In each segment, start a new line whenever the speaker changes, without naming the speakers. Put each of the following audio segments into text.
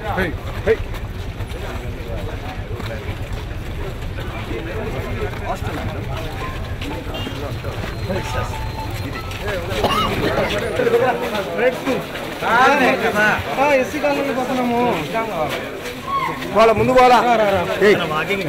SC colony పోతున్నాము
పోలా ముందు పోలా ఏయ్.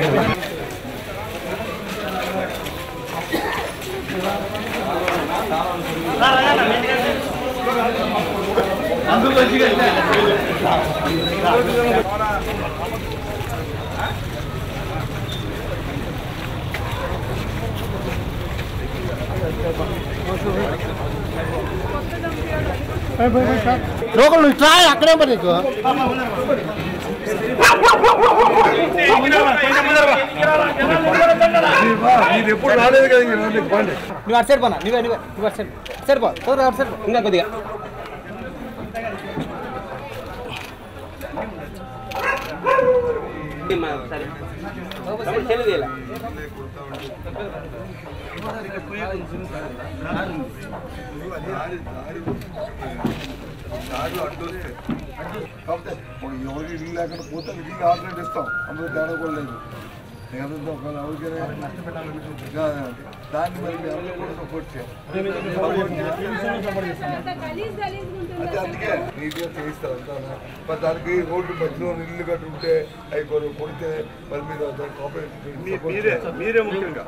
లోకల్ నుంచి ట్రాయ్ అక్కడే పని నీకు
ఇది ఎప్పుడు రాలేదు కదా ఇంక రండి, పోండి.
నువ్వు అటు సైడ్ పోనా నువ్వే నువ్వే నువ్వు అటు సైడ్ సైడ్ పో తొందరగా అటు సైడ్ పో. ఇంకా కొద్దిగా
దారిలో అడ్డు వస్తే. కాకపోతే ఒక ఎవరికి ఇల్లు లేకుండా పోతే ఇల్లు ఆల్టర్నేట్ ఇస్తాం అందులో తేడా కూడా లేదు ఏదంతా ఒక ఎవరికైనా ఇంకా దాన్ని మరి మీ అందరూ కూడా సపోర్ట్ చేయాలి అంటే అందుకే నీట్గా చేయిస్తారు అంతా మరి దానికి రోడ్డు మధ్యలో ఇల్లు కట్టుంటే అవి కొన్ని కొడితే మరి మీరు దాన్ని కోఆపరేట్ మీరే ముఖ్యంగా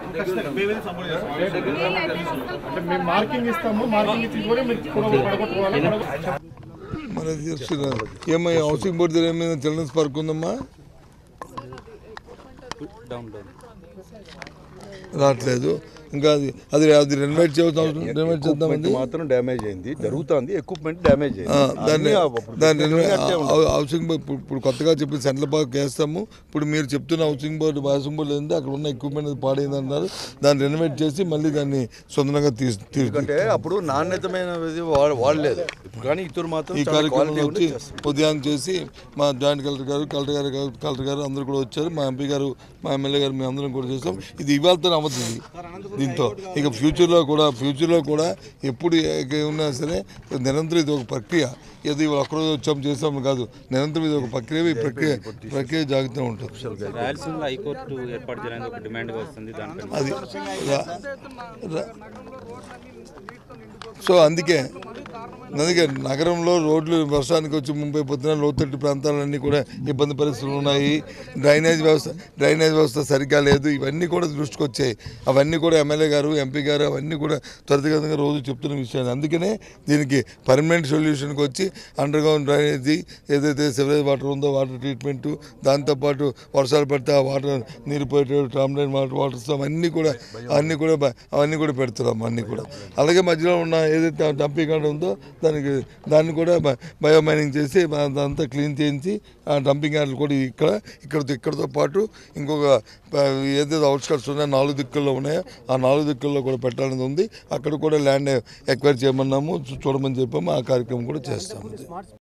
మేము మార్కింగ్ ఇస్తాము మార్కింగ్ ఇచ్చి కూడా మీరు పడగొట్టుకోవాలి
మనది చెప్తున్నారు ఏమయ్యా హౌసింగ్ బోర్డు దగ్గర ఏమైనా చిల్డ్రన్స్ పార్క్ ఉందమ్మా రావట్లేదు ఇంకా అది అది అది రెనోవేట్ చేయాల్సిన అవసరం రెనోవేట్ చేద్దామండి
ఎక్విప్మెంట్ మాత్రం డ్యామేజ్ అయింది జరుగుతుంది ఎక్విప్మెంట్ డ్యామేజ్
ఆ,
అయింది
దాన్ని
అన్నీ అప్పుడు
దాన్ని
అట్టే ఉంటుంది.
హౌసింగ్ బోర్డు ఇప్పుడు- ఇప్పుడు కొత్తగా చెప్పి సెంట్రల్ పార్క్ వేస్తాము ఇప్పుడు మీరు చెప్తున్న హౌసింగ్ బోర్డు హౌసింగ్ బోర్డు ఏంది అక్కడ ఉన్న ఎక్విప్మెంట్ పాడైంది అన్నారు దాన్ని రెనోవేట్ చేసి మళ్ళీ దాన్ని సొంతంగా తీసు తీసు
ఎందుకంటే అప్పుడు నాణ్యతమైనది వా- వాడలేదు ఇప్పుడు కానీ ఇతరు మాత్రం
ఈ
చాలా
కార్యక్రమం
quality
వచ్చి
ఉండి చేస్తారు.
ఉదయం చేసి మా జాయింట్ కలెక్టర్ గారు కలెక్టర్ గారు కలెక్టర్ గారు అందరూ కూడా వచ్చారు మా ఎంపీ గారు మా ఎమ్మెల్యే గారు మేము అందరం కూడా చేస్తాం ఇది ఇవాళతో అవ్వదు దీంతో ఇక ఫ్యూచర్లో కూడా ఫ్యూచర్లో కూడా ఎప్పుడు ఏ- ఉన్నా సరే నిరంతరం ఇది ఒక ప్రక్రియ ఏదో ఇవాళ ఒక్కరోజు వచ్చాం చేస్తాం కాదు నిరంతరం ఇది ఒక ప్రక్రియ ఈ ప్రక్రియ ప్రక్రియ జాగ్రత్తగా ఉంటుంది
రాయలసీమలో హైకోర్టు ఏర్పాటు చేయడానికి ఒక డిమాండ్గా వస్తుంది దానిపైన
అది రా- రా- సో అందుకే అందుకే నగరంలో రోడ్లు వర్షానికి వచ్చి ముంబై పొద్దున లోతట్టు ప్రాంతాలన్నీ కూడా ఇబ్బంది పరిస్థితులు ఉన్నాయి డ్రైనేజ్ వ్యవస్థ డ్రైనేజ్ వ్యవస్థ సరిగ్గా లేదు ఇవన్నీ కూడా దృష్టికి వచ్చాయి అవన్నీ కూడా ఎమ్మెల్యే గారు ఎంపీ గారు అవన్నీ కూడా త్వరితగతంగా రోజు చెప్తున్న విషయాలు అందుకనే దీనికి పర్మనెంట్ సొల్యూషన్కి వచ్చి అండర్ గ్రౌండ్ డ్రైనేజీ ఏదైతే సివరేజ్ వాటర్ ఉందో వాటర్ ట్రీట్మెంట్ దాంతోపాటు వర్షాలు పడితే ఆ వాటర్ నీరు పోయేటప్పుడు ట్రామ్లైన్ వాటర్ వాటర్స్ అవన్నీ కూడా అవన్నీ కూడా బ- అవన్నీ కూడా పెడుతున్నాం అన్నీ కూడా అలాగే మధ్యలో ఉన్న ఏదైతే డంపింగ్ యార్డ్ ఉందో దానికి దాన్ని కూడా బ- బయో మైనింగ్ చేసి బ- అదంతా క్లీన్ చేయించి ఆ డంపింగ్ యార్డ్లు కూడా ఇక్కడ ఇక్కడతో ఇక్కడతో పాటు ఇంకొక ప- ఏదైతే అవుట్స్కట్స్ ఉన్నాయో నాలుగు దిక్కుల్లో ఉన్నాయో ఆ నాలుగు దిక్కుల్లో కూడా పెట్టాలని ఉంది అక్కడ కూడా ల్యాండ్ ఎక్వైర్ చేయమన్నాము చూ- చూడమని చెప్పాము ఆ కార్యక్రమం కూడా చేస్తాము